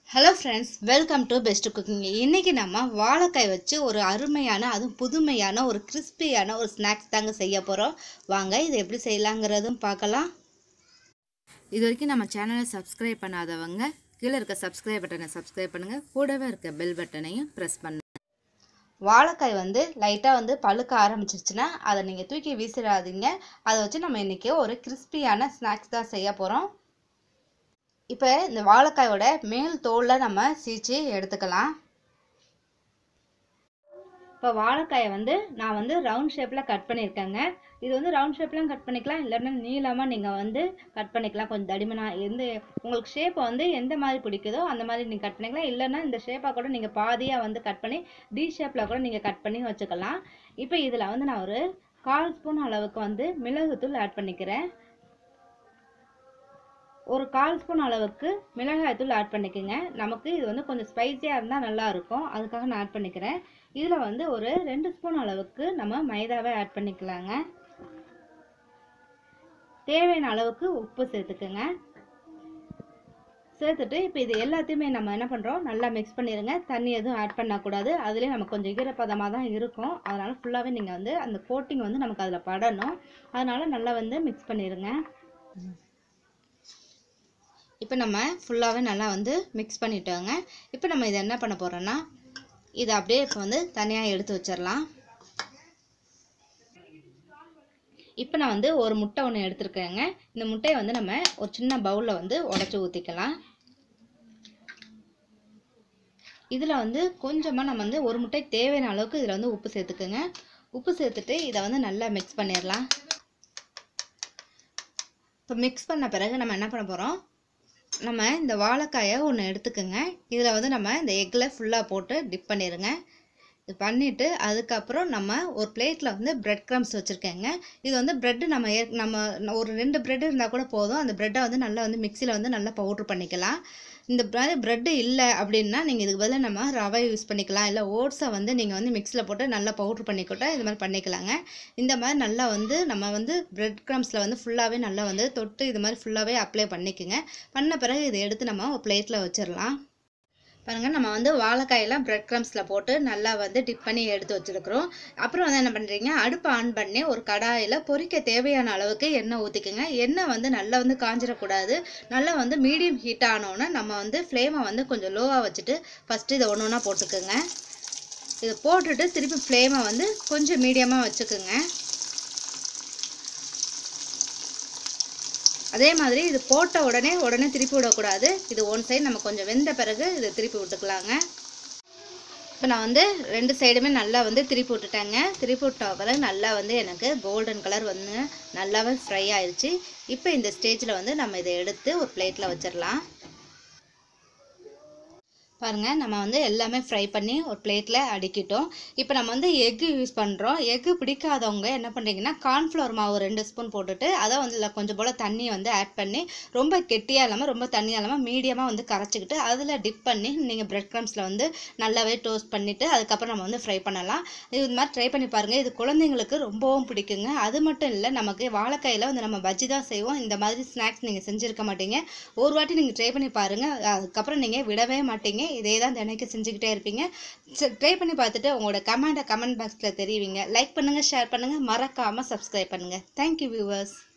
hello friends welcome to best cooking இன்றைக்கி நம்ம வாழைக்காய் வச்சு ஒரு அருமையான அதுவும் புதுமையான ஒரு கிறிஸ்பியான ஒரு ஸ்நாக்ஸ் தாங்க செய்ய போகிறோம் வாங்க இது எப்படி செய்யலாங்கிறதும் பார்க்கலாம் இது வரைக்கும் நம்ம சேனலை சப்ஸ்கிரைப் பண்ணாதவங்க கீழே இருக்க சப்ஸ்கிரைப் பட்டனை சப்ஸ்கிரைப் பண்ணுங்கள் கூடவே இருக்க பெல் பட்டனையும் ப்ரெஸ் பண்ணுங்கள் வாழைக்காய் வந்து லைட்டாக வந்து பழுக்க ஆரம்பிச்சிருச்சுன்னா அதை நீங்கள் தூக்கி வீசிடாதீங்க அதை வச்சு நம்ம இன்றைக்கி ஒரு கிறிஸ்பியான ஸ்நாக்ஸ் தான் செய்ய போகிறோம் இப்போ இந்த வாழைக்காயோட மேல் தோலில் நம்ம சீச்சு எடுத்துக்கலாம் இப்போ வாழைக்காயை வந்து நான் வந்து ரவுண்ட் ஷேப்பில் கட் பண்ணியிருக்கேங்க இது வந்து ரவுண்ட் ஷேப்லாம் கட் பண்ணிக்கலாம் இல்லைன்னா நீளமாக நீங்கள் வந்து கட் பண்ணிக்கலாம் கொஞ்சம் தடிமனாக எந்த உங்களுக்கு ஷேப்பை வந்து எந்த மாதிரி பிடிக்குதோ அந்த மாதிரி நீங்கள் கட் பண்ணிக்கலாம் இல்லைன்னா இந்த ஷேப்பாக கூட நீங்கள் பாதியாக வந்து கட் பண்ணி டி ஷேப்பில் கூட நீங்கள் கட் பண்ணி வச்சுக்கலாம் இப்போ இதில் வந்து நான் ஒரு கால் ஸ்பூன் அளவுக்கு வந்து மிளகுத்தூள் ஆட் பண்ணிக்கிறேன் ஒரு கால் ஸ்பூன் அளவுக்கு மிளகாய்த்தூள் ஆட் பண்ணிக்கோங்க நமக்கு இது வந்து கொஞ்சம் ஸ்பைஸியாக இருந்தால் நல்லா இருக்கும் அதுக்காக நான் ஆட் பண்ணிக்கிறேன் இதில் வந்து ஒரு ரெண்டு ஸ்பூன் அளவுக்கு நம்ம மைதாவை ஆட் பண்ணிக்கலாங்க தேவையான அளவுக்கு உப்பு சேர்த்துக்குங்க சேர்த்துட்டு இப்போ இது எல்லாத்தையுமே நம்ம என்ன பண்ணுறோம் நல்லா மிக்ஸ் பண்ணிடுங்க தண்ணி எதுவும் ஆட் பண்ணக்கூடாது அதுலேயே நமக்கு கொஞ்சம் ஈரப்பதமாக தான் இருக்கும் அதனால் ஃபுல்லாகவே நீங்கள் வந்து அந்த கோட்டிங் வந்து நமக்கு அதில் படணும் அதனால் நல்லா வந்து மிக்ஸ் பண்ணிடுங்க இப்போ நம்ம ஃபுல்லாகவே நல்லா வந்து மிக்ஸ் பண்ணிட்டோங்க இப்போ நம்ம இதை என்ன பண்ண போகிறோன்னா இதை அப்படியே இப்போ வந்து தனியாக எடுத்து வச்சிடலாம் இப்போ நான் வந்து ஒரு முட்டை ஒன்று எடுத்துருக்கேங்க இந்த முட்டையை வந்து நம்ம ஒரு சின்ன பவுலில் வந்து உடச்சி ஊற்றிக்கலாம் இதில் வந்து கொஞ்சமாக நம்ம வந்து ஒரு முட்டை தேவையான அளவுக்கு இதில் வந்து உப்பு சேர்த்துக்குங்க உப்பு சேர்த்துட்டு இதை வந்து நல்லா மிக்ஸ் பண்ணிடலாம் இப்போ மிக்ஸ் பண்ண பிறகு நம்ம என்ன பண்ண போகிறோம் நம்ம இந்த வாழைக்காயை ஒன்று எடுத்துக்கோங்க இதில் வந்து நம்ம இந்த எக்கில் ஃபுல்லாக போட்டு டிப் பண்ணிடுங்க இது பண்ணிவிட்டு அதுக்கப்புறம் நம்ம ஒரு பிளேட்டில் வந்து பிரெட் க்ரம்ஸ் வச்சுருக்கேங்க இது வந்து ப்ரெட்டு நம்ம ஏ நம்ம ஒரு ரெண்டு ப்ரெட் இருந்தால் கூட போதும் அந்த ப்ரெட்டை வந்து நல்லா வந்து மிக்சியில் வந்து நல்லா பவுட்ரு பண்ணிக்கலாம் இந்த மாதிரி ப்ரெட்டு இல்லை அப்படின்னா நீங்கள் இதுக்கு பதிலாக நம்ம ரவை யூஸ் பண்ணிக்கலாம் இல்லை ஓட்ஸை வந்து நீங்கள் வந்து மிக்ஸியில் போட்டு நல்லா பவுட்ரு பண்ணிக்கிட்டால் இது மாதிரி பண்ணிக்கலாங்க இந்த மாதிரி நல்லா வந்து நம்ம வந்து பிரெட் க்ரம்ஸில் வந்து ஃபுல்லாகவே நல்லா வந்து தொட்டு இது மாதிரி ஃபுல்லாகவே அப்ளை பண்ணிக்கோங்க பண்ண பிறகு இதை எடுத்து நம்ம ஒரு பிளேட்டில் வச்சிடலாம் பாருங்கள் நம்ம வந்து வாழைக்காயெல்லாம் பிரெட் க்ரம்ஸில் போட்டு நல்லா வந்து டிப் பண்ணி எடுத்து வச்சுருக்குறோம் அப்புறம் வந்து என்ன பண்ணுறீங்க அடுப்பை ஆன் பண்ணி ஒரு கடாயில் பொரிக்க தேவையான அளவுக்கு எண்ணெய் ஊற்றிக்கோங்க எண்ணெய் வந்து நல்லா வந்து காஞ்சிடக்கூடாது நல்லா வந்து மீடியம் ஹீட் ஆனோன்னே நம்ம வந்து ஃப்ளேமை வந்து கொஞ்சம் லோவாக வச்சுட்டு ஃபஸ்ட்டு இதை ஒன்று ஒன்றா போட்டுக்கோங்க இதை போட்டுட்டு திருப்பி ஃப்ளேமை வந்து கொஞ்சம் மீடியமாக வச்சுக்கோங்க அதே மாதிரி இது போட்ட உடனே உடனே திருப்பி விடக்கூடாது இது ஒன் சைடு நம்ம கொஞ்சம் வெந்த பிறகு இதை திருப்பி விட்டுக்கலாங்க இப்போ நான் வந்து ரெண்டு சைடுமே நல்லா வந்து திருப்பி விட்டுட்டேங்க திருப்பி விட்ட பிறகு நல்லா வந்து எனக்கு கோல்டன் கலர் வந்து நல்லாவே ஃப்ரை ஆயிடுச்சு இப்போ இந்த ஸ்டேஜில் வந்து நம்ம இதை எடுத்து ஒரு பிளேட்டில் வச்சிடலாம் பாருங்கள் நம்ம வந்து எல்லாமே ஃப்ரை பண்ணி ஒரு பிளேட்டில் அடிக்கிட்டோம் இப்போ நம்ம வந்து எக்கு யூஸ் பண்ணுறோம் எக்கு பிடிக்காதவங்க என்ன பண்ணுறீங்கன்னா கார்ன்ஃப்ளவர் மாவு ரெண்டு ஸ்பூன் போட்டுட்டு அதை வந்து இல்லை கொஞ்சம் போல் தண்ணியை வந்து ஆட் பண்ணி ரொம்ப கெட்டியாக இல்லாமல் ரொம்ப தண்ணியாக இல்லாமல் மீடியமாக வந்து கரைச்சிக்கிட்டு அதில் டிப் பண்ணி நீங்கள் பிரெட் க்ரம்ஸில் வந்து நல்லாவே டோஸ்ட் பண்ணிவிட்டு அதுக்கப்புறம் நம்ம வந்து ஃப்ரை பண்ணலாம் இது மாதிரி ட்ரை பண்ணி பாருங்கள் இது குழந்தைங்களுக்கு ரொம்பவும் பிடிக்குங்க அது மட்டும் இல்லை நமக்கு வாழைக்காயில் வந்து நம்ம பஜ்ஜி தான் செய்வோம் இந்த மாதிரி ஸ்நாக்ஸ் நீங்கள் செஞ்சுருக்க மாட்டீங்க ஒரு வாட்டி நீங்கள் ட்ரை பண்ணி பாருங்கள் அதுக்கப்புறம் நீங்கள் விடவே மாட்டீங்க இதே தான் தினைக்கு செஞ்சுக்கிட்டே இருப்பீங்க ட்ரை பண்ணி பார்த்துட்டு உங்களோட கமெண்ட்டை கமெண்ட் பாக்ஸில் தெரிவிங்க லைக் பண்ணுங்கள் ஷேர் பண்ணுங்கள் மறக்காமல் சப்ஸ்கிரைப் பண்ணுங்கள் தேங்க்யூ வியூவர்ஸ்